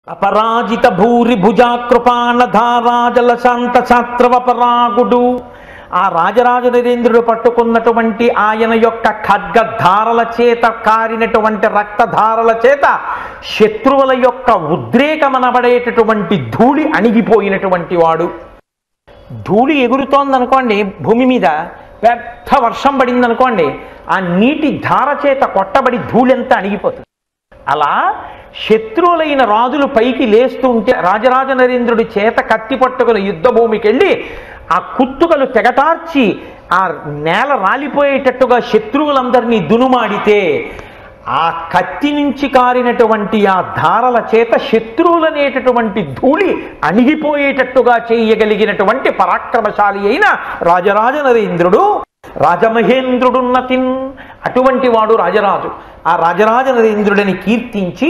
అపరాజిత భూరి భుజాకృపాణ ధారాజల శాంత శాస్త్రవపరాగుడు ఆ రాజరాజ నరేంద్రుడు పట్టుకున్నటువంటి ఆయన యొక్క ఖడ్గధారల చేత కారినటువంటి రక్తధారల చేత శత్రువుల యొక్క ఉద్రేకమనబడేటటువంటి ధూళి అణిగిపోయినటువంటి వాడు ధూళి ఎగురుతోందనుకోండి భూమి మీద పెద్ద వర్షం పడింది అనుకోండి ఆ నీటి ధార చేత కొట్టబడి ధూళి అంతా అణిగిపోతుంది అలా శత్రువులైన రాజులు పైకి లేస్తూ ఉంటే రాజరాజ నరేంద్రుడి చేత కత్తి పట్టుకుని యుద్ధ భూమికి వెళ్ళి ఆ కుత్తుకలు తెగటార్చి ఆ నేల రాలిపోయేటట్టుగా శత్రువులందరినీ దునుమాడితే ఆ కత్తి నుంచి కారినటువంటి ఆ ధారల చేత శత్రువులనేటటువంటి ధూళి అణిగిపోయేటట్టుగా చేయగలిగినటువంటి పరాక్రమశాలి అయిన రాజరాజ నరేంద్రుడు రాజమహేంద్రుడున్నతిన్ అటువంటి వాడు రాజరాజు ఆ రాజరాజ నరేంద్రుడిని కీర్తించి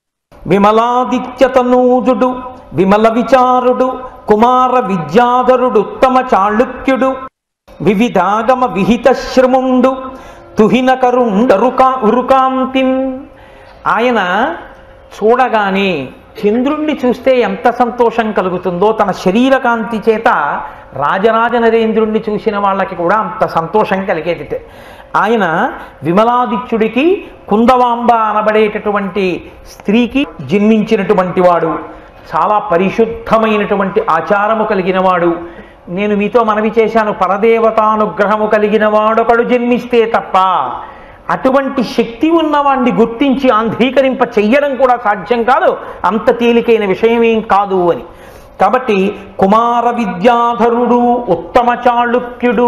విమలాదిత్యతనూజుడు విమల విచారుడు కుమార విద్యాధరుడు ఉత్తమ చాళుక్యుడు వివిధాగమ విహిత శ్రముండు తుహినకరుండరుకా ఉరుకాంతిన్ ఆయన చూడగానే చంద్రుణ్ణి చూస్తే ఎంత సంతోషం కలుగుతుందో తన శరీర కాంతి చేత రాజరాజ నరేంద్రుణ్ణి చూసిన వాళ్ళకి కూడా అంత సంతోషం కలిగేది ఆయన విమలాదిత్యుడికి కుందవాంబ అనబడేటటువంటి స్త్రీకి జన్మించినటువంటి వాడు చాలా పరిశుద్ధమైనటువంటి ఆచారము కలిగిన వాడు నేను మీతో మనవి చేశాను పరదేవతానుగ్రహము కలిగిన వాడొకడు జన్మిస్తే తప్ప అటువంటి శక్తి ఉన్నవాడిని గుర్తించి ఆంధ్రీకరింప చెయ్యడం కూడా సాధ్యం కాదు అంత తేలికైన విషయమేం కాదు అని కాబట్టి కుమార విద్యాధరుడు ఉత్తమ చాళుక్యుడు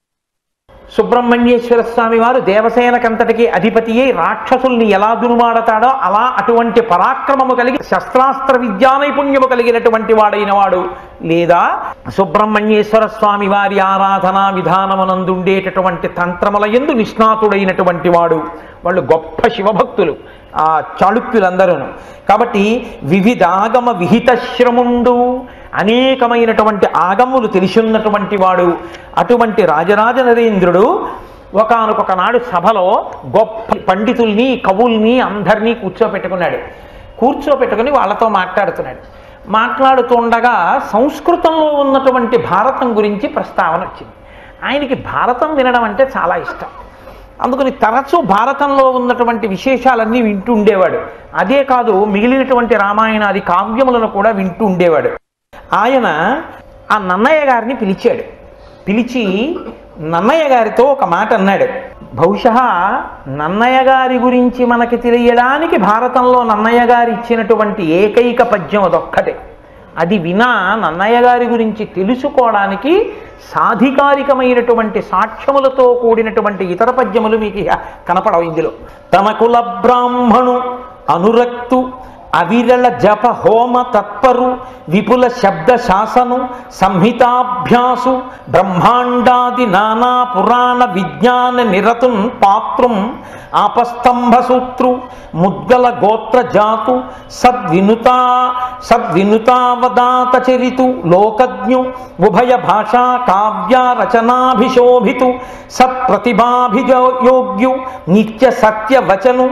సుబ్రహ్మణ్యేశ్వర స్వామి వారు దేవసేనకంతటికి అధిపతి అయి రాక్షసుల్ని ఎలా దునుమాడతాడో అలా అటువంటి పరాక్రమము కలిగి శస్త్రాస్త్ర విద్యా నైపుణ్యము కలిగినటువంటి వాడైన వాడు లేదా సుబ్రహ్మణ్యేశ్వర స్వామి వారి ఆరాధనా విధానమునందుండేటటువంటి తంత్రముల ఎందు నిష్ణాతుడైనటువంటి వాడు వాళ్ళు గొప్ప శివభక్తులు ఆ చాళుక్యులందరూ కాబట్టి వివిధాగమ విహిత శ్రముండు అనేకమైనటువంటి ఆగములు తెలిసిన్నటువంటి వాడు అటువంటి రాజరాజ నరేంద్రుడు ఒకనొక నాడు సభలో గొప్ప పండితుల్ని కవుల్ని అందరినీ కూర్చోపెట్టుకున్నాడు కూర్చోపెట్టుకుని వాళ్ళతో మాట్లాడుతున్నాడు మాట్లాడుతుండగా సంస్కృతంలో ఉన్నటువంటి భారతం గురించి ప్రస్తావన వచ్చింది ఆయనకి భారతం వినడం అంటే చాలా ఇష్టం అందుకని తరచూ భారతంలో ఉన్నటువంటి విశేషాలన్నీ వింటూ ఉండేవాడు అదే కాదు మిగిలినటువంటి రామాయణాది కావ్యములను కూడా వింటూ ఉండేవాడు ఆయన ఆ నన్నయ్య గారిని పిలిచాడు పిలిచి నన్నయ్య గారితో ఒక మాట అన్నాడు బహుశా నన్నయ్య గారి గురించి మనకి తెలియడానికి భారతంలో నన్నయ్య గారు ఇచ్చినటువంటి ఏకైక పద్యం అదొక్కటే అది వినా నన్నయ్య గారి గురించి తెలుసుకోవడానికి సాధికారికమైనటువంటి సాక్ష్యములతో కూడినటువంటి ఇతర పద్యములు మీకు ఇక కనపడవు ఇందులో తన కుల బ్రాహ్మణు అనురక్తు అవిరళ జప హోమ తత్పరు విపుల శబ్ద శాసను సంహితాభ్యాసు బ్రహ్మాండాది నానా పురాణ విజ్ఞాన నిరతున్ పాత్రం ఆపస్తంభ సూత్రు ముద్గల గోత్ర జాతు సద్వినుతా సద్వినుతావదాత చరితు లోకజ్ఞు ఉభయ భాషా కావ్య రచనాభిశోభితు సత్ప్రతిభాభియోగ్యు నిత్య సత్య వచను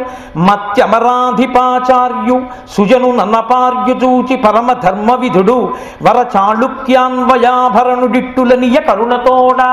మత్యమరాధిపాచార్యు సుజను నన్నపార్యు చూచి పరమ ధర్మ విధుడు వర చాళుక్యాన్వయాభరణుడిట్టులనియ కరుణతోడా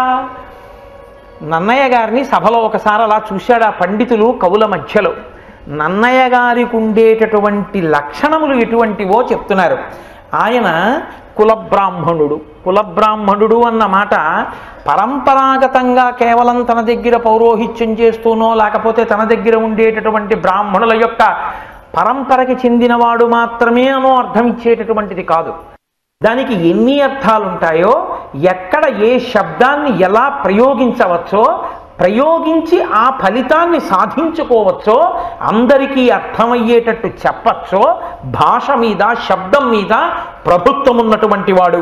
నన్నయ్య గారిని సభలో ఒకసారి అలా చూశాడు ఆ పండితులు కవుల మధ్యలో నన్నయ్య గారికి ఉండేటటువంటి లక్షణములు ఎటువంటివో చెప్తున్నారు ఆయన కులబ్రాహ్మణుడు కులబ్రాహ్మణుడు అన్న మాట పరంపరాగతంగా కేవలం తన దగ్గర పౌరోహిత్యం చేస్తూనో లేకపోతే తన దగ్గర ఉండేటటువంటి బ్రాహ్మణుల యొక్క పరంపరకి చెందినవాడు మాత్రమే అనో అర్థం ఇచ్చేటటువంటిది కాదు దానికి ఎన్ని అర్థాలు ఉంటాయో ఎక్కడ ఏ శబ్దాన్ని ఎలా ప్రయోగించవచ్చో ప్రయోగించి ఆ ఫలితాన్ని సాధించుకోవచ్చో అందరికీ అర్థమయ్యేటట్టు చెప్పచ్చో భాష మీద శబ్దం మీద ప్రభుత్వం ఉన్నటువంటి వాడు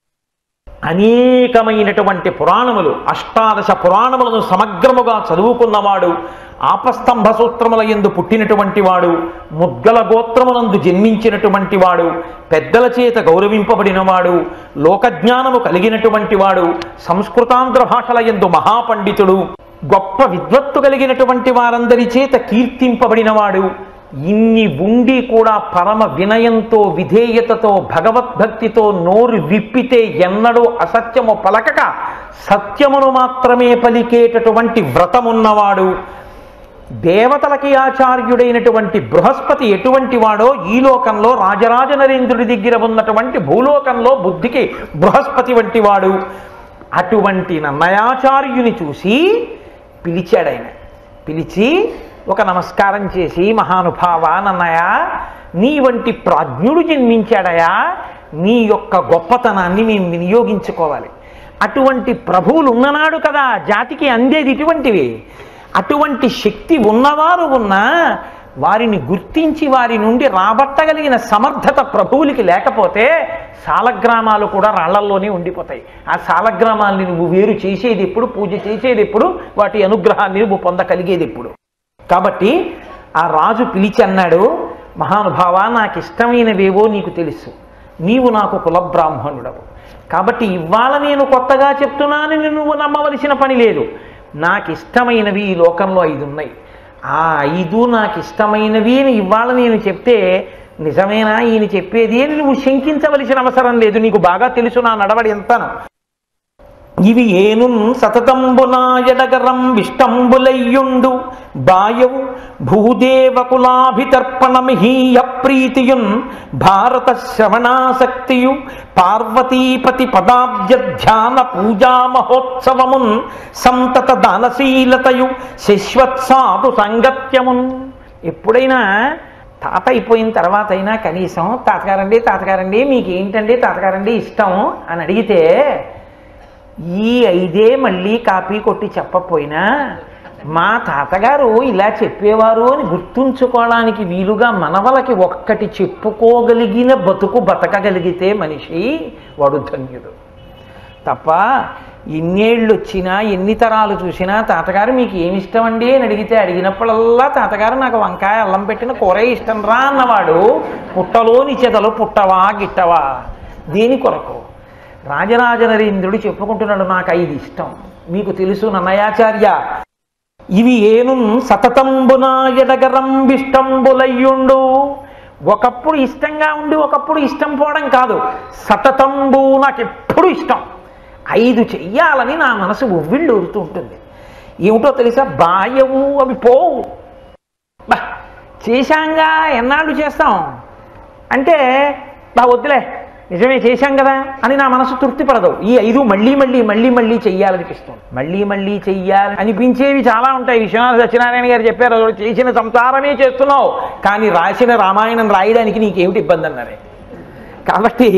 అనేకమైనటువంటి పురాణములు అష్టాదశ పురాణములను సమగ్రముగా చదువుకున్నవాడు ఆపస్తంభ సూత్రముల ఎందు పుట్టినటువంటి వాడు ముద్గల గోత్రమునందు జన్మించినటువంటి వాడు పెద్దల చేత గౌరవింపబడినవాడు లోకజ్ఞానము కలిగినటువంటి వాడు సంస్కృతాంధ్ర భాషల ఎందు మహాపండితుడు గొప్ప విద్వత్తు కలిగినటువంటి వారందరి చేత కీర్తింపబడినవాడు ఇన్ని ఉండి కూడా పరమ వినయంతో విధేయతతో భగవద్భక్తితో నోరు విప్పితే ఎన్నడూ అసత్యము పలకక సత్యమును మాత్రమే పలికేటటువంటి వ్రతమున్నవాడు దేవతలకి ఆచార్యుడైనటువంటి బృహస్పతి ఎటువంటి వాడో ఈ లోకంలో రాజరాజ నరేంద్రుడి దగ్గర ఉన్నటువంటి భూలోకంలో బుద్ధికి బృహస్పతి వంటి వాడు అటువంటి నన్నయాచార్యుని చూసి పిలిచాడు ఆయన పిలిచి ఒక నమస్కారం చేసి మహానుభావ నన్నయ నీ వంటి ప్రాజ్ఞుడు జన్మించాడయా నీ యొక్క గొప్పతనాన్ని మేము వినియోగించుకోవాలి అటువంటి ప్రభువులు ఉన్ననాడు కదా జాతికి అందేది ఇటువంటివి అటువంటి శక్తి ఉన్నవారు ఉన్నా వారిని గుర్తించి వారి నుండి రాబట్టగలిగిన సమర్థత ప్రభువులకి లేకపోతే సాలగ్రామాలు కూడా రాళ్లల్లోనే ఉండిపోతాయి ఆ సాలగ్రామాల్ని నువ్వు వేరు చేసేది ఎప్పుడు పూజ చేసేది ఎప్పుడు వాటి అనుగ్రహాన్ని నువ్వు పొందగలిగేది ఎప్పుడు కాబట్టి ఆ రాజు పిలిచి అన్నాడు మహానుభావ నాకు ఇష్టమైనవేవో నీకు తెలుసు నీవు నాకు కులబ్రాహ్మణుడవు కాబట్టి ఇవాళ నేను కొత్తగా చెప్తున్నానని నువ్వు నమ్మవలసిన పని లేదు నాకు ఇష్టమైనవి ఈ లోకంలో ఐదు ఉన్నాయి ఆ ఐదు నాకు ఇష్టమైనవి అని ఇవాళ నేను చెప్తే నిజమేనా ఈయన చెప్పేది అని నువ్వు శంకించవలసిన అవసరం లేదు నీకు బాగా తెలుసు నా నడవడి ఎంతను ఇవి ఏను సతతంబునాయడగరం విష్టంబులయ్యుండు బాయవు భూదేవకులాభితర్పణమిహీయ ప్రీతియున్ భారత శ్రవణాసక్తియు పార్వతీపతి పదాబ్జ ధ్యాన పూజా మహోత్సవమున్ సంతత దానశీలతయు శశ్వత్సాధు సంగత్యమున్ ఎప్పుడైనా తాత అయిపోయిన తర్వాత అయినా కనీసం తాతగారండి తాతగారండి మీకు ఏంటండి తాతగారండి ఇష్టం అని అడిగితే ఈ ఐదే మళ్ళీ కాపీ కొట్టి చెప్పపోయినా మా తాతగారు ఇలా చెప్పేవారు అని గుర్తుంచుకోవడానికి వీలుగా మనవలకి ఒక్కటి చెప్పుకోగలిగిన బతుకు బతకగలిగితే మనిషి వాడు ధన్యుడు తప్ప ఎన్నేళ్ళు వచ్చినా ఎన్ని తరాలు చూసినా తాతగారు మీకు ఏమి ఇష్టం అండి అని అడిగితే అడిగినప్పుడల్లా తాతగారు నాకు వంకాయ అల్లం పెట్టిన కూరే ఇష్టం రా అన్నవాడు పుట్టలోని చెదలు పుట్టవా గిట్టవా దేని కొరకు రాజరాజ నరేంద్రుడు చెప్పుకుంటున్నాడు నాకు ఐదు ఇష్టం మీకు తెలుసు నన్నయాచార్య ఇవి ఏను సతతంబున ఎడగరం విష్టంబులయ్యుండు ఒకప్పుడు ఇష్టంగా ఉండి ఒకప్పుడు ఇష్టం పోవడం కాదు సతతంబు నాకు ఎప్పుడు ఇష్టం ఐదు చెయ్యాలని నా మనసు ఉవ్విళ్ళు ఊరుతూ ఉంటుంది ఏమిటో తెలుసా బాయవు అవి పోవు బా చేశాంగా ఎన్నాళ్ళు చేస్తాం అంటే బా వద్దులే నిజమే చేశాం కదా అని నా మనసు తృప్తిపడదు ఈ ఐదు మళ్ళీ మళ్ళీ మళ్ళీ మళ్ళీ చెయ్యాలనిపిస్తుంది మళ్ళీ మళ్ళీ చెయ్యాలి అనిపించేవి చాలా ఉంటాయి విశ్వనాథ సత్యనారాయణ గారు చెప్పారు "అసలు చేసిన సంసారమే చేస్తున్నావు కానీ రాసిన రామాయణం రాయడానికి నీకేమిటి ఇబ్బంది అన్నారే కాబట్టి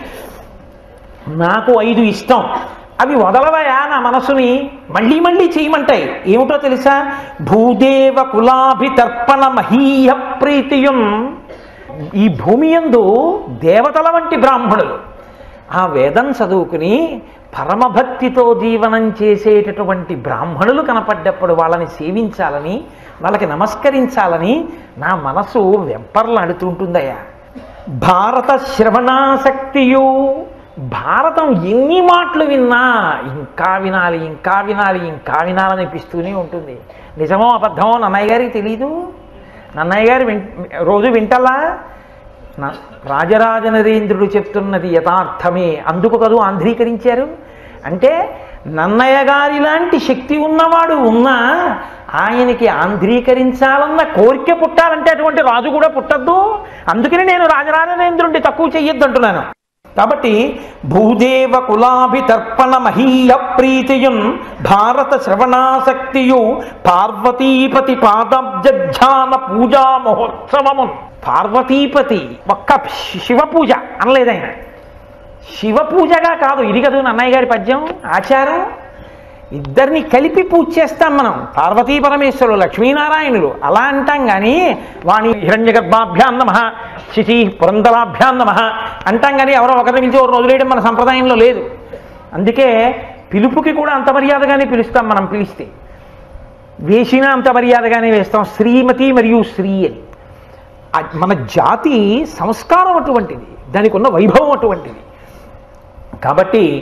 నాకు ఐదు ఇష్టం అవి వదలవయా నా మనసుని మళ్ళీ మళ్ళీ చేయమంటాయి ఏమిటో తెలుసా భూదేవ కులాభితర్పణ మహీయ ప్రీతియం ఈ భూమి యందు దేవతల వంటి బ్రాహ్మణులు ఆ వేదం చదువుకుని పరమభక్తితో జీవనం చేసేటటువంటి బ్రాహ్మణులు కనపడ్డప్పుడు వాళ్ళని సేవించాలని వాళ్ళకి నమస్కరించాలని నా మనసు వెంపర్లాడుతుంటుందయ్యా భారత శ్రవణాసక్తియు భారతం ఎన్ని మాటలు విన్నా ఇంకా వినాలి ఇంకా వినాలి ఇంకా వినాలనిపిస్తూనే ఉంటుంది నిజమో అబద్ధమో నన్నయ్య గారికి తెలీదు నన్నయ్య గారు విన్ రోజు వింటలా నా- రాజరాజ నరేంద్రుడు చెప్తున్నది యథార్థమే అందుకు కదూ ఆంధ్రీకరించారు అంటే నన్నయ్య గారి లాంటి శక్తి ఉన్నవాడు ఉన్నా ఆయనకి ఆంధ్రీకరించాలన్న కోరిక పుట్టాలంటే అటువంటి రాజు కూడా పుట్టద్దు అందుకని నేను రాజరాజనేంద్రుడిని తక్కువ చెయ్యొద్దు అంటున్నాను కాబట్టి భూదేవ కులాభితర్పణ మహీయ ప్రీతియున్ భారత శ్రవణాసక్తియు పార్వతీపతి పాదబ్జాన పూజా మహోత్సవము పార్వతీపతి ఒక్క శివ పూజ అనలేదాయన శివ పూజగా కాదు ఇది కదూ నన్నయ్య గారి పద్యం ఆచారం ఇద్దరిని కలిపి పూజ చేస్తాం మనం పార్వతీ పరమేశ్వరులు లక్ష్మీనారాయణులు అలా అంటాం కానీ వాణి హిరణ్య గర్భాభ్యాం నమ శిశి పురంధరాభ్యాం నమ అంటాం కానీ ఎవరో ఒకరి నుంచి ఒక రోజులేయడం మన సంప్రదాయంలో లేదు అందుకే పిలుపుకి కూడా అంత మర్యాదగానే పిలుస్తాం మనం పిలిస్తే వేసినా అంత మర్యాదగానే వేస్తాం శ్రీమతి మరియు శ్రీ అని ఆ- మన జాతి సంస్కారం అటువంటిది దానికి ఉన్న వైభవం అటువంటిది కాబట్టి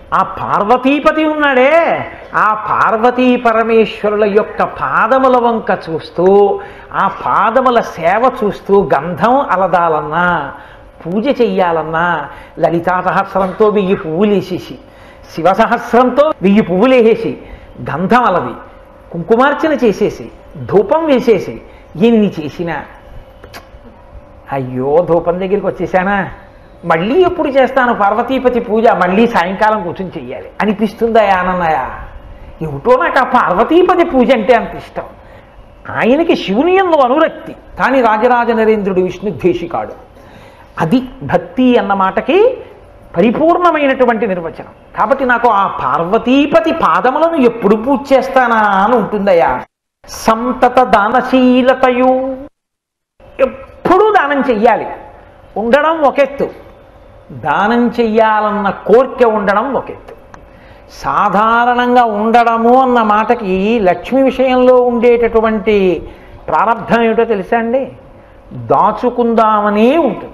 ఆ పార్వతీపతి ఉన్నాడే ఆ పార్వతీ పరమేశ్వరుల యొక్క పాదముల వంక చూస్తూ ఆ పాదముల సేవ చూస్తూ గంధం అలదాలన్నా పూజ చెయ్యాలన్నా లలితా సహస్రంతో వెయ్యి పువ్వులు వేసేసి శివ సహస్రంతో వెయ్యి పువ్వులు వేసేసి గంధం అలది కుంకుమార్చన చేసేసి ధూపం వేసేసి ఎన్ని చేసినా అయ్యో ధూపం దగ్గరికి వచ్చేసానా మళ్ళీ ఎప్పుడు చేస్తాను పార్వతీపతి పూజ మళ్ళీ సాయంకాలం కూర్చొని చెయ్యాలి అనిపిస్తుందా ఆనన్నయ ఏమిటో నాకు ఆ పార్వతీపతి పూజ అంటే అంత ఇష్టం ఆయనకి శివుని ఎందు అనురక్తి కానీ రాజరాజ నరేంద్రుడు విష్ణుద్వేషికాడు అది భక్తి అన్న మాటకి పరిపూర్ణమైనటువంటి నిర్వచనం కాబట్టి నాకు ఆ పార్వతీపతి పాదములను ఎప్పుడు పూజ చేస్తానా అని ఉంటుందయ్యా సంతత దానశీలతయు ఎప్పుడూ దానం చెయ్యాలి ఉండడం ఒకెత్తు దానం చెయ్యాలన్న కోరిక ఉండడం ఒకెత్తు సాధారణంగా ఉండడము అన్న మాటకి లక్ష్మి విషయంలో ఉండేటటువంటి ప్రారంభం ఏమిటో తెలుసా అండి దాచుకుందామనే ఉంటుంది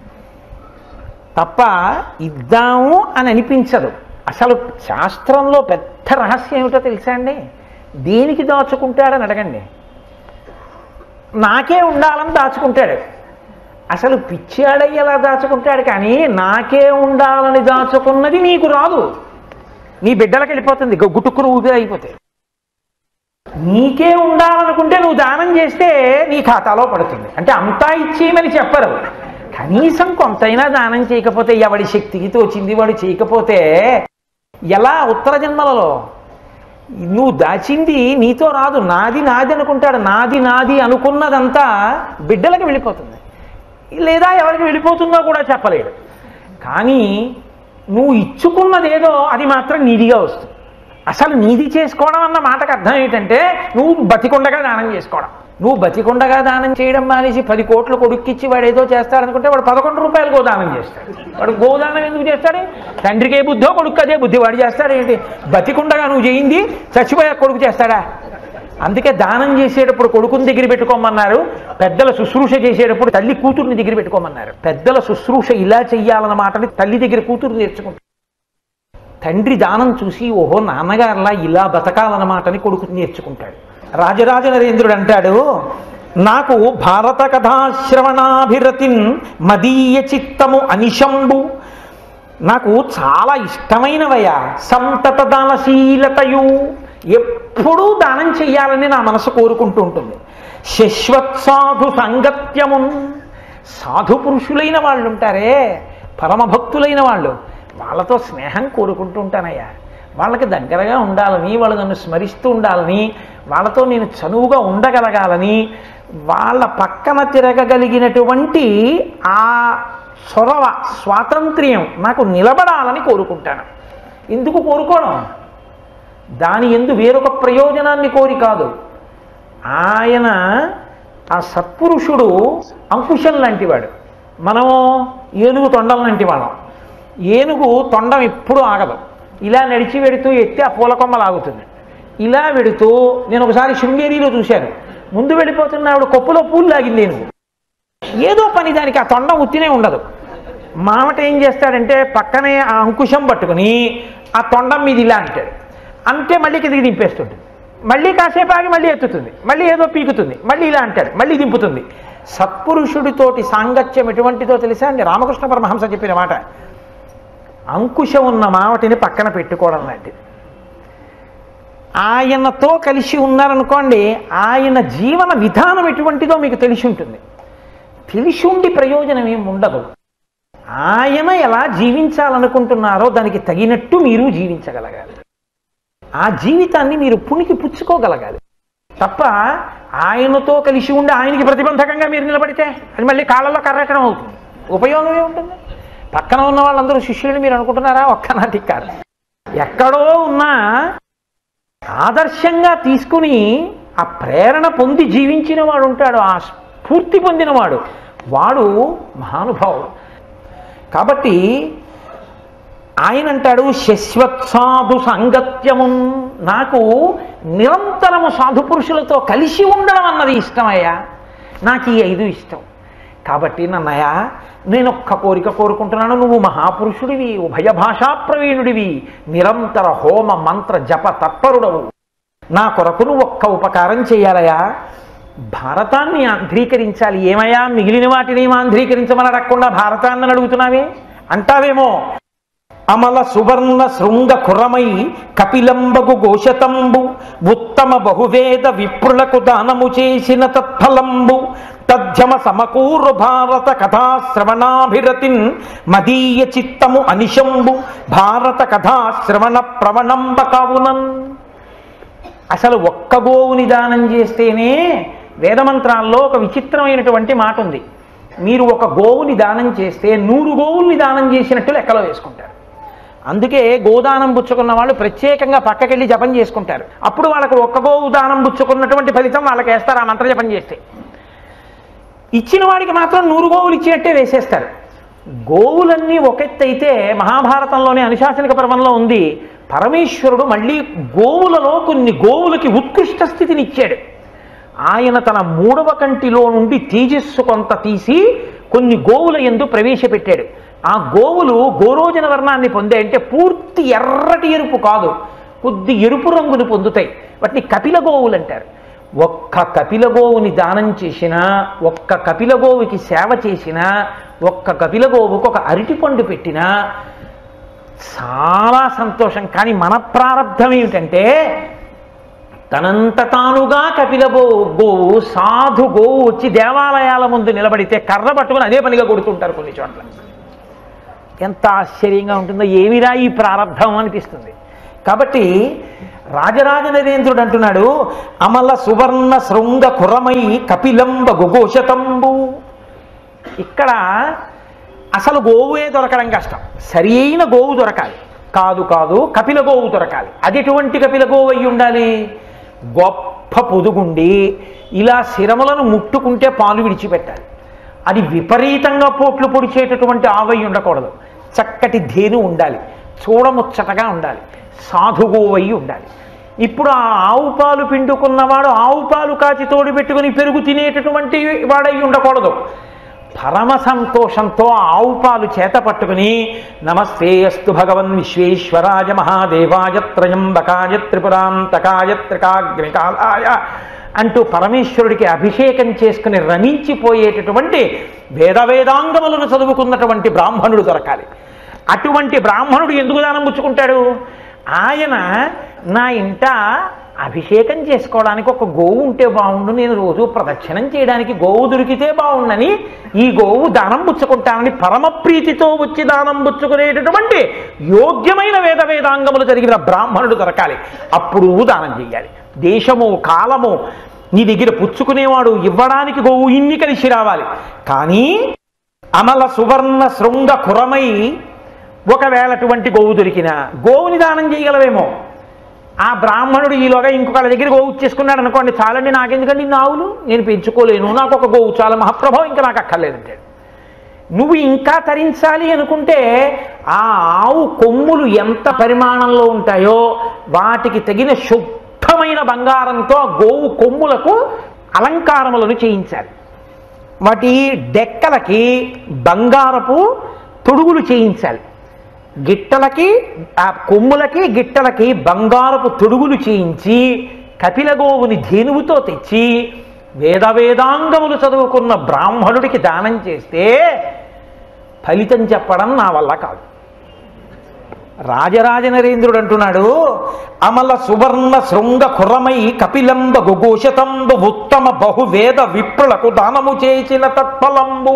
తప్ప ఇద్దాము అని అనిపించదు అసలు శాస్త్రంలో పెద్ద రహస్యం ఏమిటో తెలుసా అండి దేనికి దాచుకుంటాడని అడగండి నాకే ఉండాలని దాచుకుంటాడు అసలు పిచ్చాడై ఎలా దాచుకుంటాడు కానీ నాకే ఉండాలని దాచుకున్నది నీకు రాదు నీ బిడ్డలకు వెళ్ళిపోతుంది గ- గుటుక్కురు ఊపిరి అయిపోతే నీకే ఉండాలనుకుంటే నువ్వు దానం చేస్తే నీ ఖాతాలో పడుతుంది అంటే అంతా ఇచ్చేయమని చెప్పరు కనీసం కొంతైనా దానం చేయకపోతే ఎవడి శక్తికి తోచింది వాడు చేయకపోతే ఎలా ఉత్తర జన్మలలో నువ్వు దాచింది నీతో రాదు నాది నాది అనుకుంటాడు నాది నాది అనుకున్నదంతా బిడ్డలకు వెళ్ళిపోతుంది లేదా ఎవరికి వెళ్ళిపోతుందో కూడా చెప్పలేడు కానీ నువ్వు ఇచ్చుకున్నదేదో అది మాత్రం నీదిగా వస్తుంది అసలు నీది చేసుకోవడం అన్న మాటకు అర్థం ఏంటంటే నువ్వు బతికుండగా దానం చేసుకోవడం నువ్వు బతికుండగా దానం చేయడం మానేసి పది కోట్ల కొడుక్కిచ్చి వాడు ఏదో చేస్తాడనుకుంటే వాడు పదకొండు రూపాయలు గోదానం చేస్తాడు వాడు గోదానం ఎందుకు చేస్తాడు తండ్రికి ఏ బుద్ధో కొడుకు అదే బుద్ధి వాడు చేస్తాడు ఏంటి బతికుండగా నువ్వు చేయింది చచ్చిపోయా కొడుకు చేస్తాడా అందుకే దానం చేసేటప్పుడు కొడుకుని దగ్గర పెట్టుకోమన్నారు పెద్దల శుశ్రూష చేసేటప్పుడు తల్లి కూతుర్ని దగ్గర పెట్టుకోమన్నారు పెద్దల శుశ్రూష ఇలా చెయ్యాలన్న మాటని తల్లి దగ్గర కూతురు నేర్చుకుంటారు తండ్రి దానం చూసి ఓహో నాన్నగారులా ఇలా బతకాలన్నమాటని కొడుకు నేర్చుకుంటాడు రాజరాజ నరేంద్రుడు అంటాడు నాకు భారత కథాశ్రవణాభిరతిన్ మదీయ చిత్తము అనిశంబు నాకు చాలా ఇష్టమైనవయ్యా సంతత దానశీలతయు ఎప్పుడూ దానం చెయ్యాలని నా మనసు కోరుకుంటూ ఉంటుంది శశ్వత్సాధు సంగత్యమున్ సాధు పురుషులైన వాళ్ళు ఉంటారే పరమభక్తులైన వాళ్ళు వాళ్ళతో స్నేహం కోరుకుంటూ ఉంటానయ్యా వాళ్ళకి దగ్గరగా ఉండాలని వాళ్ళు నన్ను స్మరిస్తూ ఉండాలని వాళ్ళతో నేను చనువుగా ఉండగలగాలని వాళ్ళ పక్కన తిరగగలిగినటువంటి ఆ చొరవ స్వాతంత్ర్యం నాకు నిలబడాలని కోరుకుంటాను ఎందుకు కోరుకోవడం దాని ఎందు వేరొక ప్రయోజనాన్ని కోరి కాదు ఆయన ఆ సత్పురుషుడు అంకుశం లాంటివాడు మనం ఏనుగు తొండం లాంటి వాళ్ళం ఏనుగు తొండం ఎప్పుడూ ఆగదు ఇలా నడిచి వెడుతూ ఎత్తి ఆ పూల కొమ్మ లాగుతుంది ఇలా వెడుతూ నేను ఒకసారి శృంగేరిలో చూశాను ముందు వెళ్ళిపోతున్న ఆవిడ కొప్పులో పూలు లాగింది ఏనుగు ఏదో పని దానికి ఆ తొండం ఉత్తినే ఉండదు మామట ఏం చేస్తాడంటే పక్కనే ఆ అంకుశం పట్టుకుని ఆ తొండం మీద ఇలా అంటాడు అంటే మళ్ళీ కిందికి దింపేస్తుంటుంది మళ్ళీ కాసేపు ఆగి మళ్ళీ ఎత్తుతుంది మళ్ళీ ఏదో పీకుతుంది మళ్ళీ ఇలా అంటాడు మళ్ళీ దింపుతుంది సత్పురుషుడితోటి సాంగత్యం ఎటువంటిదో తెలుసా అండి రామకృష్ణ పరమహంస చెప్పిన మాట అంకుశం ఉన్న మావటిని పక్కన పెట్టుకోవడం లాంటిది ఆయనతో కలిసి ఉన్నారనుకోండి ఆయన జీవన విధానం ఎటువంటిదో మీకు తెలిసి ఉంటుంది తెలిసి ఉండి ప్రయోజనం ఏం ఉండదు ఆయన ఎలా జీవించాలనుకుంటున్నారో దానికి తగినట్టు మీరు జీవించగలగాలి ఆ జీవితాన్ని మీరు పుణికి పుచ్చుకోగలగాలి తప్ప ఆయనతో కలిసి ఉండి ఆయనకి ప్రతిబంధకంగా మీరు నిలబడితే అది మళ్ళీ కాళ్ళలో కర్రెట్టడం అవుతుంది ఉపయోగం ఏముంటుంది పక్కన ఉన్న వాళ్ళందరూ శిష్యులని మీరు అనుకుంటున్నారా ఒక్కనాటికి కాదు ఎక్కడో ఉన్నా ఆదర్శంగా తీసుకుని ఆ ప్రేరణ పొంది జీవించిన వాడు ఉంటాడు ఆ స్ఫూర్తి పొందినవాడు వాడు మహానుభావుడు కాబట్టి ఆయన అంటాడు శశ్వత్సాధు సాంగత్యము నాకు నిరంతరము సాధు పురుషులతో కలిసి ఉండడం అన్నది ఇష్టమయ్యా నాకు ఈ ఐదు ఇష్టం కాబట్టి నన్నయ్య నేను ఒక్క కోరిక కోరుకుంటున్నాను నువ్వు మహాపురుషుడివి ఉభయ భాషా ప్రవీణుడివి నిరంతర హోమ మంత్ర జప తత్పరుడవు నా కొరకు నువ్వు ఒక్క ఉపకారం చేయాలయా భారతాన్ని ఆంధ్రీకరించాలి ఏమయ్యా మిగిలిన వాటిని ఆంధ్రీకరించమని అడగకుండా భారతాన్ని అడుగుతున్నావే అంటావేమో అమల సువర్ణ శృంగ కురమై కపిలంబగు ఘోషతంబు ఉత్తమ బహువేద విప్రులకు దానము చేసిన తత్ఫలంబు తథ్యమ సమకూరు భారత కథాశ్రవణాభిరతిన్ మదీయ చిత్తము అనిశంబు భారత కథాశ్రవణ ప్రవణంబ కావునన్ అసలు ఒక్క గోవుని దానం చేస్తేనే వేదమంత్రాల్లో ఒక విచిత్రమైనటువంటి మాట ఉంది మీరు ఒక గోవుని దానం చేస్తే నూరు గోవుల్ని దానం చేసినట్టు లెక్కలో వేసుకుంటారు అందుకే గోదానం పుచ్చుకున్న వాళ్ళు ప్రత్యేకంగా పక్కకెళ్ళి జపం చేసుకుంటారు అప్పుడు వాళ్ళకు ఒక్క గోవు దానం పుచ్చుకున్నటువంటి ఫలితం వాళ్ళకి వేస్తారు ఆ మంత్ర జపం చేస్తే ఇచ్చిన వాడికి మాత్రం నూరు గోవులు ఇచ్చినట్టే వేసేస్తారు గోవులన్నీ ఒకెత్తైతే మహాభారతంలోని అనుశాసనిక పర్వంలో ఉంది పరమేశ్వరుడు మళ్ళీ గోవులలో కొన్ని గోవులకి ఉత్కృష్ట స్థితిని ఇచ్చాడు ఆయన తన మూడవ కంటిలో నుండి తేజస్సు కొంత తీసి కొన్ని గోవుల ఎందు ప్రవేశపెట్టాడు ఆ గోవులు గోరోజన వర్ణాన్ని పొందాయంటే పూర్తి ఎర్రటి ఎరుపు కాదు కొద్ది ఎరుపు రంగును పొందుతాయి వాటిని కపిల గోవులు అంటారు ఒక్క కపిల గోవుని దానం చేసినా ఒక్క కపిల గోవుకి సేవ చేసినా ఒక్క కపిల గోవుకు ఒక అరటిపండు పెట్టినా చాలా సంతోషం కానీ మన ప్రారంధం ఏమిటంటే తనంత తానుగా కపిల గో గోవు సాధు గోవు వచ్చి దేవాలయాల ముందు నిలబడితే కర్ర పట్టుకుని అదే పనిగా కొడుతుంటారు కొన్ని చోట్ల ఎంత ఆశ్చర్యంగా ఉంటుందో ఏమిరా ఈ ప్రారంధం అనిపిస్తుంది కాబట్టి రాజరాజ నరేంద్రుడు అంటున్నాడు అమల సువర్ణ శృంగ కురమై కపిలంబ గుఘోషతంబు ఇక్కడ అసలు గోవుయే దొరకడం కష్టం సరి అయిన గోవు దొరకాలి కాదు కాదు కపిల గోవు దొరకాలి అది ఎటువంటి కపిల గోవు అయి ఉండాలి గొప్ప పొదుగుండి ఇలా శిరములను ముట్టుకుంటే పాలు విడిచిపెట్టాలి అది విపరీతంగా పోట్లు పొడిచేటటువంటి ఆవై ఉండకూడదు చక్కటి ధేను ఉండాలి చూడముచ్చటగా ఉండాలి సాధుగోవై ఉండాలి ఇప్పుడు ఆ ఆవు పాలు పిండుకున్నవాడు ఆవు పాలు కాచి తోడు పెట్టుకుని పెరుగు తినేటటువంటి వాడై ఉండకూడదు పరమ సంతోషంతో ఆ ఆవు పాలు చేత పట్టుకుని నమస్తే అస్తు భగవన్ విశ్వేశ్వరాయ మహాదేవాయ త్రయంబకాయ త్రిపురాంతకాయ త్రికాగ్నికాలాయ అంటూ పరమేశ్వరుడికి అభిషేకం చేసుకుని రమించిపోయేటటువంటి వేద వేదాంగములను చదువుకున్నటువంటి బ్రాహ్మణుడు దొరకాలి అటువంటి బ్రాహ్మణుడు ఎందుకు దానం పుచ్చుకుంటాడు ఆయన నా ఇంట అభిషేకం చేసుకోవడానికి ఒక గోవు ఉంటే బాగుండు నేను రోజు ప్రదక్షిణం చేయడానికి గోవు దొరికితే బాగుండని ఈ గోవు దానం పుచ్చుకుంటానని పరమ ప్రీతితో వచ్చి దానం పుచ్చుకునేటటువంటి యోగ్యమైన వేద వేదాంగములు జరిగిన బ్రాహ్మణుడు దొరకాలి అప్పుడు దానం చెయ్యాలి దేశము కాలము నీ దగ్గర పుచ్చుకునేవాడు ఇవ్వడానికి గోవు ఇన్ని కలిసి రావాలి కానీ అమల సువర్ణ శృంగ కురమై ఒకవేళ అటువంటి గోవు దొరికినా గోవుని దానం చేయగలవేమో ఆ బ్రాహ్మణుడు ఈలోగా ఇంకొకళ్ళ దగ్గర గోవు ఇచ్చేసుకున్నాడు అనుకోండి చాలండి నాకెందుకండి ఇన్ని ఆవులు నేను పెంచుకోలేను నాకు ఒక గోవు చాలా మహాప్రభావం ఇంకా నాకు అక్కర్లేదంటాడు నువ్వు ఇంకా తరించాలి అనుకుంటే ఆ ఆవు కొమ్ములు ఎంత పరిమాణంలో ఉంటాయో వాటికి తగిన శుద్ధమైన బంగారంతో ఆ గోవు కొమ్ములకు అలంకారములను చేయించాలి వాటి డెక్కలకి బంగారపు తొడుగులు చేయించాలి గిట్టలకి ఆ కొమ్ములకి గిట్టలకి బంగారపు తొడుగులు చేయించి కపిలగోవుని ధేనువుతో తెచ్చి వేద వేదాంగములు చదువుకున్న బ్రాహ్మణుడికి దానం చేస్తే ఫలితం చెప్పడం నా వల్ల కాదు రాజరాజ నరేంద్రుడు అంటున్నాడు అమల సువర్ణ శృంగ కురమై కపిలంబ గుఘోషతంబు ఉత్తమ బహువేద విప్రులకు దానము చేసిన తత్ఫలంబు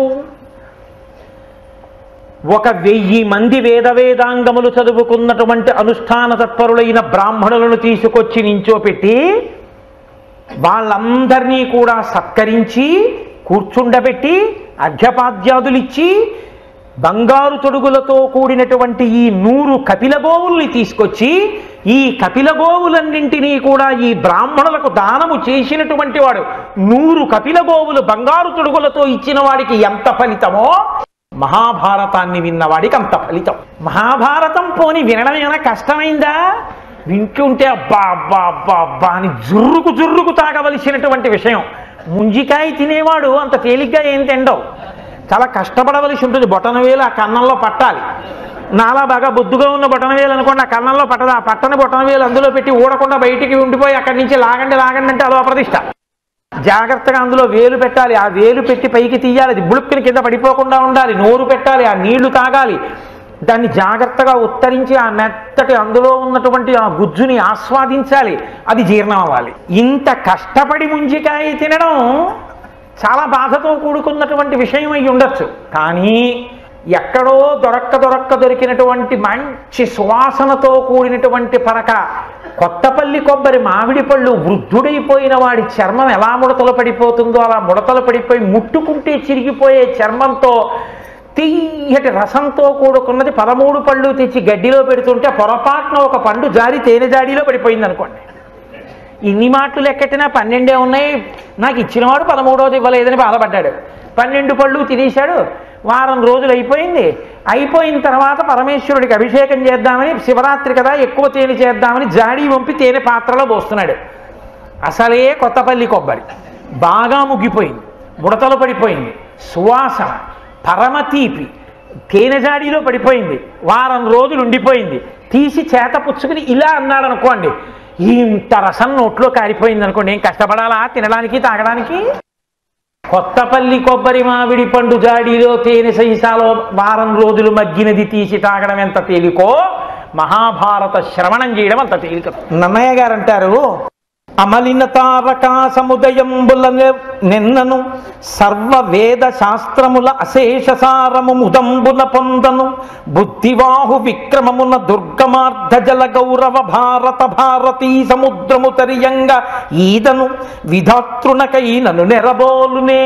ఒక వెయ్యి మంది వేద వేదాంగములు చదువుకున్నటువంటి అనుష్ఠాన తత్పరులైన బ్రాహ్మణులను తీసుకొచ్చి నించోపెట్టి వాళ్ళందరినీ కూడా సత్కరించి కూర్చుండబెట్టి అర్ఘ్యపాద్యాదులిచ్చి బంగారు తొడుగులతో కూడినటువంటి ఈ నూరు కపిల గోవుల్ని తీసుకొచ్చి ఈ కపిల గోవులన్నింటినీ కూడా ఈ బ్రాహ్మణులకు దానము చేసినటువంటి వాడు నూరు కపిల గోవులు బంగారు తొడుగులతో ఇచ్చిన వాడికి ఎంత ఫలితమో మహాభారతాన్ని విన్నవాడికి అంత ఫలితం మహాభారతం పోని వినడం ఏమైనా కష్టమైందా వింటుంటే అబ్బా అబ్బా అబ్బా అబ్బా అని జుర్రుకు జుర్రుకు తాగవలసినటువంటి విషయం ముంజికాయ తినేవాడు అంత తేలిగ్గా ఏం తిండవు చాలా కష్టపడవలసి ఉంటుంది బొటన వేలు ఆ కన్నంలో పట్టాలి నాలా బాగా బొద్దుగా ఉన్న బొటన వేలు అనుకోండి ఆ కన్నంలో పట్టదు ఆ పట్టని బొటన వేలు అందులో పెట్టి ఊడకుండా బయటికి ఉండిపోయి అక్కడి నుంచి లాగండి లాగండి అంటే అదో అప్రతిష్ట జాగ్రత్తగా అందులో వేలు పెట్టాలి ఆ వేలు పెట్టి పైకి తీయాలి అది బుളുక్కుని కింద పడిపోకుండా ఉండాలి నోరు పెట్టాలి ఆ నీళ్లు తాగాలి దాన్ని జాగ్రత్తగా ఉత్తరించి ఆ మెత్తటి అందులో ఉన్నటువంటి ఆ గుజ్జుని ఆస్వాదించాలి అది జీర్ణం అవ్వాలి ఇంత కష్టపడి ముంజికాయ తినడం చాలా బాధతో కూడుకున్నటువంటి విషయం అయి ఉండొచ్చు కానీ ఎక్కడో దొరక్క దొరక్క దొరికినటువంటి మంచి సువాసనతో కూడినటువంటి పరక కొత్తపల్లి కొబ్బరి మామిడి పళ్ళు వృద్ధుడైపోయిన వాడి చర్మం ఎలా ముడతలు పడిపోతుందో అలా ముడతలు పడిపోయి ముట్టుకుంటే చిరిగిపోయే చర్మంతో తీయటి రసంతో కూడుకున్నది పదమూడు పళ్ళు తెచ్చి గడ్డిలో పెడుతుంటే పొరపాటున ఒక పండు జారి తేనె జాడీలో పడిపోయింది అనుకోండి ఇన్ని మాటలు లెక్కెట్టినా పన్నెండే ఉన్నాయి నాకు ఇచ్చినవాడు పదమూడోది ఇవ్వలేదని బాధపడ్డాడు పన్నెండు పళ్ళు తినేశాడు వారం రోజులు అయిపోయింది అయిపోయిన తర్వాత పరమేశ్వరుడికి అభిషేకం చేద్దామని శివరాత్రి కదా ఎక్కువ తేనె చేద్దామని జాడీ వంపి తేనె పాత్రలో పోస్తున్నాడు అసలే కొత్తపల్లి కొబ్బరి బాగా ముగ్గిపోయింది ముడతలు పడిపోయింది సువాసన పరమ తీపి తేనె జాడీలో పడిపోయింది వారం రోజులు ఉండిపోయింది తీసి చేత పుచ్చుకుని ఇలా అన్నాడు అనుకోండి ఇంత రసం నోట్లో కారిపోయింది అనుకోండి ఏం కష్టపడాలా తినడానికి తాగడానికి కొత్తపల్లి కొబ్బరి మామిడి పండు జాడీలో తేనె సహిసాలో వారం రోజులు మగ్గినది తీసి తాగడం ఎంత తేలికో మహాభారత శ్రవణం చేయడం అంత తేలిక నన్నయ్య గారు అంటారు అమలిన తారకా సముదయంబుల నిన్నను సర్వ వేద శాస్త్రముల అశేష సారము ముదంబుల పొందను బుద్ధివాహు విక్రమమున దుర్గమార్ధ జల గౌరవ భారత భారతీ సముద్రము తరియంగ ఈదను విధాతృనకై నన్ను నెరబోలునే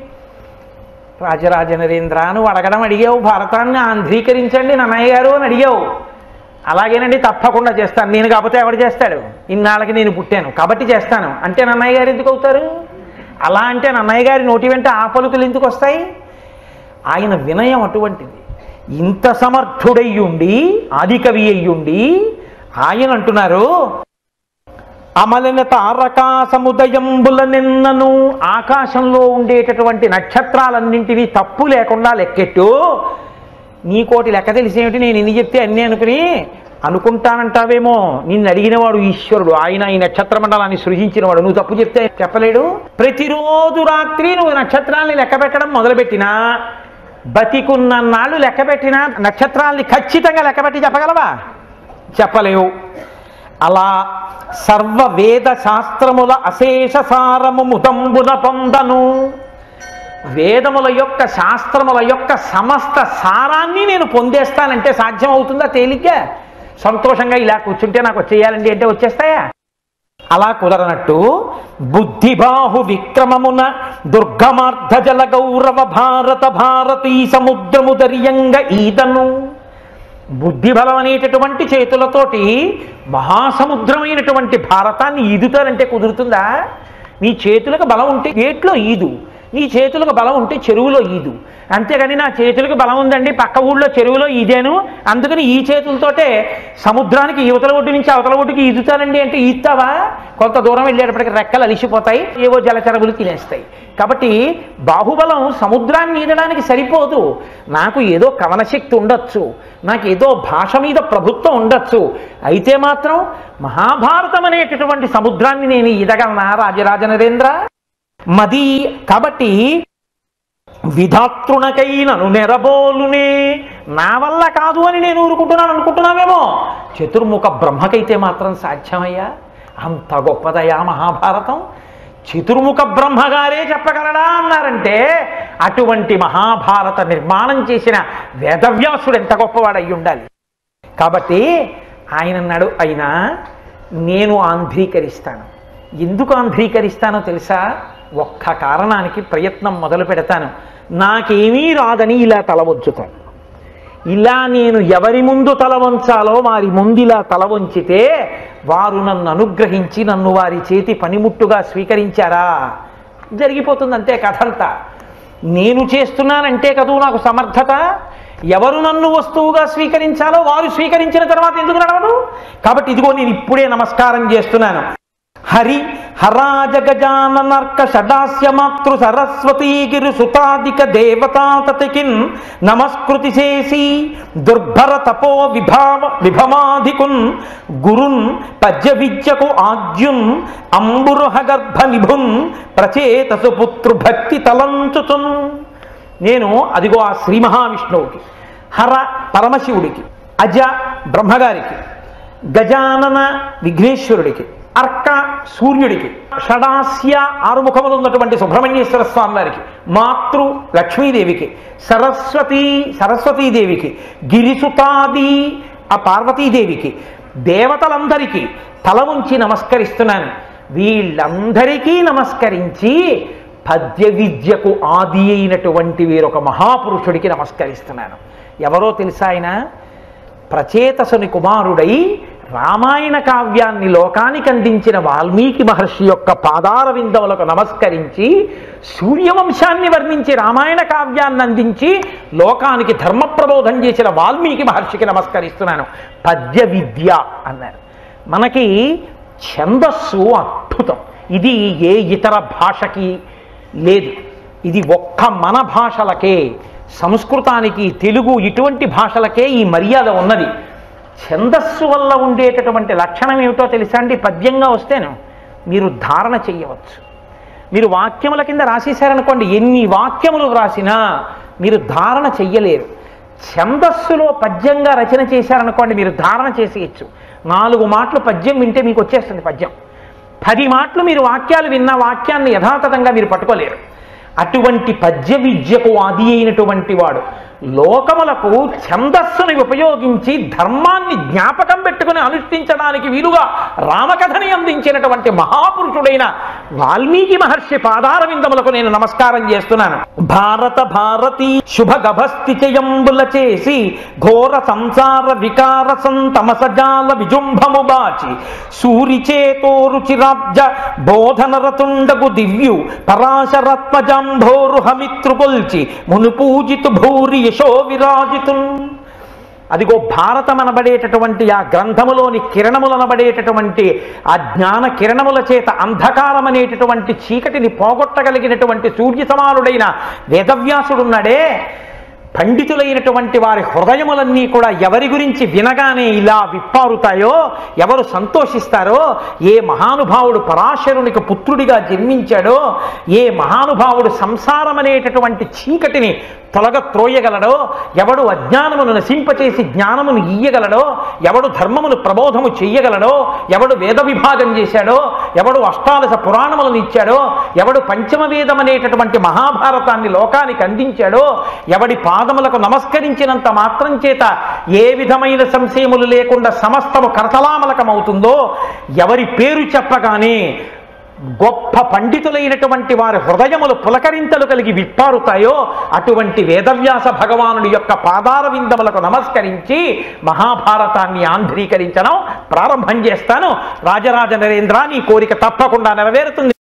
రాజరాజ నరేంద్ర నువ్వు అడగడం అడిగావు భారతాన్ని ఆంధ్రీకరించండి నన్నయ్య గారు అని అడిగావు అలాగేనండి తప్పకుండా చేస్తాను నేను కాకపోతే ఎవడు చేస్తాడు ఇన్నాళ్ళకి నేను పుట్టాను కాబట్టి చేస్తాను అంటే నన్నయ్య గారు ఎందుకు అవుతారు అలా అంటే నన్నయ్య గారి నోటి వెంట ఆ పలుకులు ఎందుకు వస్తాయి ఆయన వినయం అటువంటిది ఇంత సమర్థుడయ్యుండి ఆదికవి అయ్యుండి ఆయన అంటున్నారు అమలిన తారకా సముదయంబుల నిన్నను ఆకాశంలో ఉండేటటువంటి నక్షత్రాలన్నింటినీ తప్పు లేకుండా లెక్కెట్టు నీ కోటి లెక్క తెలిసేమిటి నేను ఎన్ని చెప్తే అన్నీ అనుకుని అనుకుంటానంటావేమో నిన్ను అడిగినవాడు ఈశ్వరుడు ఆయన ఈ నక్షత్ర మండలాన్ని సృజించినవాడు నువ్వు తప్పు చెప్తే చెప్పలేడు ప్రతిరోజు రాత్రి నువ్వు నక్షత్రాల్ని లెక్క పెట్టడం మొదలుపెట్టినా బతికున్న నాళ్ళు లెక్క పెట్టినా నక్షత్రాల్ని ఖచ్చితంగా లెక్కపెట్టి చెప్పగలవా చెప్పలేవు అలా సర్వ వేద శాస్త్రముల అశేష సారము ముదంబున పొందను వేదముల యొక్క శాస్త్రముల యొక్క సమస్త సారాన్ని నేను పొందేస్తానంటే సాధ్యం అవుతుందా తేలిగ్గా సంతోషంగా ఇలా కూర్చుంటే నాకు వచ్చేయాలండి అంటే వచ్చేస్తాయా అలా కుదరనట్టు బుద్ధిబాహు విక్రమమున దుర్గమార్ధ జల గౌరవ భారత భారతీ సముద్రము దర్యంగ ఈదను బుద్ధి బలం అనేటటువంటి చేతులతోటి మహాసముద్రమైనటువంటి భారతాన్ని ఈదుతారంటే కుదురుతుందా నీ చేతులకు బలం ఉంటే ఏట్లో ఈదు నీ చేతులకు బలం ఉంటే చెరువులో ఈదు అంతేగాని నా చేతులకు బలం ఉందండి పక్క ఊళ్ళో చెరువులో ఈదాను అందుకని ఈ చేతులతోటే సముద్రానికి యువతల ఒడ్డు నుంచి అవతల ఒడ్డుకి ఈదుతానండి అంటే ఈస్తావా కొంత దూరం వెళ్ళేటప్పటికి రెక్కలు అలిసిపోతాయి ఏవో జలచరములు తినేస్తాయి కాబట్టి బాహుబలం సముద్రాన్ని ఈదడానికి సరిపోదు నాకు ఏదో కవనశక్తి ఉండొచ్చు నాకు ఏదో భాష మీద ప్రభుత్వం ఉండొచ్చు అయితే మాత్రం మహాభారతం అనేటటువంటి సముద్రాన్ని నేను ఈదగలనా రాజరాజ నరేంద్ర మది కాబట్టి విధాతృణకైనను నెరబోలునే నా వల్ల కాదు అని నేను ఊరుకుంటున్నాను అనుకుంటున్నావేమో చతుర్ముఖ బ్రహ్మకైతే మాత్రం సాధ్యమయ్యా అంత గొప్పదయా మహాభారతం చతుర్ముఖ బ్రహ్మగారే చెప్పగలడా అన్నారంటే అటువంటి మహాభారత నిర్మాణం చేసిన వేదవ్యాసుడు ఎంత గొప్పవాడు అయి ఉండాలి కాబట్టి ఆయన అన్నాడు అయినా నేను ఆంధ్రీకరిస్తాను ఎందుకు ఆంధ్రీకరిస్తానో తెలుసా ఒక్క కారణానికి ప్రయత్నం మొదలు పెడతాను నాకేమీ రాదని ఇలా తల వంచుతాను ఇలా నేను ఎవరి ముందు తల వంచాలో వారి ముందు ఇలా తల వంచితే వారు నన్ను అనుగ్రహించి నన్ను వారి చేతి పనిముట్టుగా స్వీకరించారా జరిగిపోతుంది అంతే కథంతా నేను చేస్తున్నానంటే కదూ నాకు సమర్థత ఎవరు నన్ను వస్తువుగా స్వీకరించాలో వారు స్వీకరించిన తర్వాత ఎందుకు నడవదు కాబట్టి ఇదిగో నేను ఇప్పుడే నమస్కారం చేస్తున్నాను హరి హరాజ గజాననర్క షడాస్య మాతృ సరస్వతీ గిరి సుతాదిక దేవతాతతికిన్ నమస్కృతి చేసి దుర్భర తపో విభావ విభమాధికున్ గురున్ పద్య విద్యకు ఆద్యున్ అంబురుహ గర్భ నిభున్ ప్రచేతసు పుత్రు భక్తి తలంచుచున్ నేను అదిగో ఆ శ్రీ మహావిష్ణువుకి హర పరమశివుడికి అజ బ్రహ్మగారికి గజానన విఘ్నేశ్వరుడికి అర్క సూర్యుడికి షడాస్య ఆరుముఖములు ఉన్నటువంటి సుబ్రహ్మణ్యేశ్వర స్వామి వారికి మాతృ లక్ష్మీదేవికి సరస్వతి సరస్వతీదేవికి గిరిసుతాది ఆ పార్వతీదేవికి దేవతలందరికీ తల ఉంచి నమస్కరిస్తున్నాను వీళ్ళందరికీ నమస్కరించి పద్య విద్యకు ఆది అయినటువంటి వీరొక మహాపురుషుడికి నమస్కరిస్తున్నాను ఎవరో తెలుసా ఆయన ప్రచేతసుని కుమారుడై రామాయణ కావ్యాన్ని లోకానికి అందించిన వాల్మీకి మహర్షి యొక్క పాదార విందములకు నమస్కరించి సూర్యవంశాన్ని వర్ణించి రామాయణ కావ్యాన్ని అందించి లోకానికి ధర్మ ప్రబోధం చేసిన వాల్మీకి మహర్షికి నమస్కరిస్తున్నాను పద్య విద్య అన్నారు మనకి ఛందస్సు అద్భుతం ఇది ఏ ఇతర భాషకి లేదు ఇది ఒక్క మన భాషలకే సంస్కృతానికి తెలుగు ఇటువంటి భాషలకే ఈ మర్యాద ఉన్నది ఛందస్సు వల్ల ఉండేటటువంటి లక్షణం ఏమిటో తెలుసా అండి పద్యంగా వస్తేను మీరు ధారణ చెయ్యవచ్చు మీరు వాక్యముల కింద రాసేశారనుకోండి ఎన్ని వాక్యములు రాసినా మీరు ధారణ చెయ్యలేరు ఛందస్సులో పద్యంగా రచన చేశారనుకోండి మీరు ధారణ చేసేయచ్చు నాలుగు మాటలు పద్యం వింటే మీకు వచ్చేస్తుంది పద్యం పది మాటలు మీరు వాక్యాలు విన్న వాక్యాన్ని యథాతథంగా మీరు పట్టుకోలేరు అటువంటి పద్య విద్యకు ఆది అయినటువంటి వాడు లోకములకు ఛందస్సుని ఉపయోగించి ధర్మాన్ని జ్ఞాపకం పెట్టుకుని అనుష్ఠించడానికి వీలుగా రామకథని అందించినటువంటి మహాపురుషుడైన వాల్మీకి మహర్షి పాదార విందములకు నేను నమస్కారం చేస్తున్నాను భారత భారతి శుభ గభస్థిచయంబుల చేసి ఘోర సంసార వికార సంతమసజాల విజృంభము బాచి సూరిచేతో రుచిరాబ్జ బోధనరతుండగు దివ్యు పరాశరత్మజంభోరు హమిత్రుకొల్చి మును పూజితు భూరి యశో విరాజితు అదిగో భారతం అనబడేటటువంటి ఆ గ్రంథములోని కిరణములు అనబడేటటువంటి ఆ జ్ఞాన కిరణముల చేత అంధకారం అనేటటువంటి చీకటిని పోగొట్టగలిగినటువంటి సూర్య సమానుడైన వేదవ్యాసుడున్నాడే పండితులైనటువంటి వారి హృదయములన్నీ కూడా ఎవరి గురించి వినగానే ఇలా విప్పారుతాయో ఎవరు సంతోషిస్తారో ఏ మహానుభావుడు పరాశరునికి పుత్రుడిగా జన్మించాడో ఏ మహానుభావుడు సంసారం అనేటటువంటి చీకటిని తొలగ త్రోయగలడో ఎవడు అజ్ఞానమును నశింపచేసి జ్ఞానమును ఇయ్యగలడో ఎవడు ధర్మమును ప్రబోధము చెయ్యగలడో ఎవడు వేద విభాగం చేశాడో ఎవడు అష్టాదశ పురాణములను ఇచ్చాడో ఎవడు పంచమ వేదం అనేటటువంటి మహాభారతాన్ని లోకానికి అందించాడో ఎవడి పాదములకు నమస్కరించినంత మాత్రం చేత ఏ విధమైన సంశయములు లేకుండా సమస్తము కరతలామలకమవుతుందో ఎవరి పేరు చెప్పగానే గొప్ప పండితులైనటువంటి వారి హృదయములు పులకరింతలు కలిగి విప్పారుతాయో అటువంటి వేదవ్యాస భగవానుడి యొక్క పాదార విందములకు నమస్కరించి మహాభారతాన్ని ఆంధ్రీకరించడం ప్రారంభం చేస్తాను రాజరాజ నరేంద్ర నీ కోరిక తప్పకుండా నెరవేరుతుంది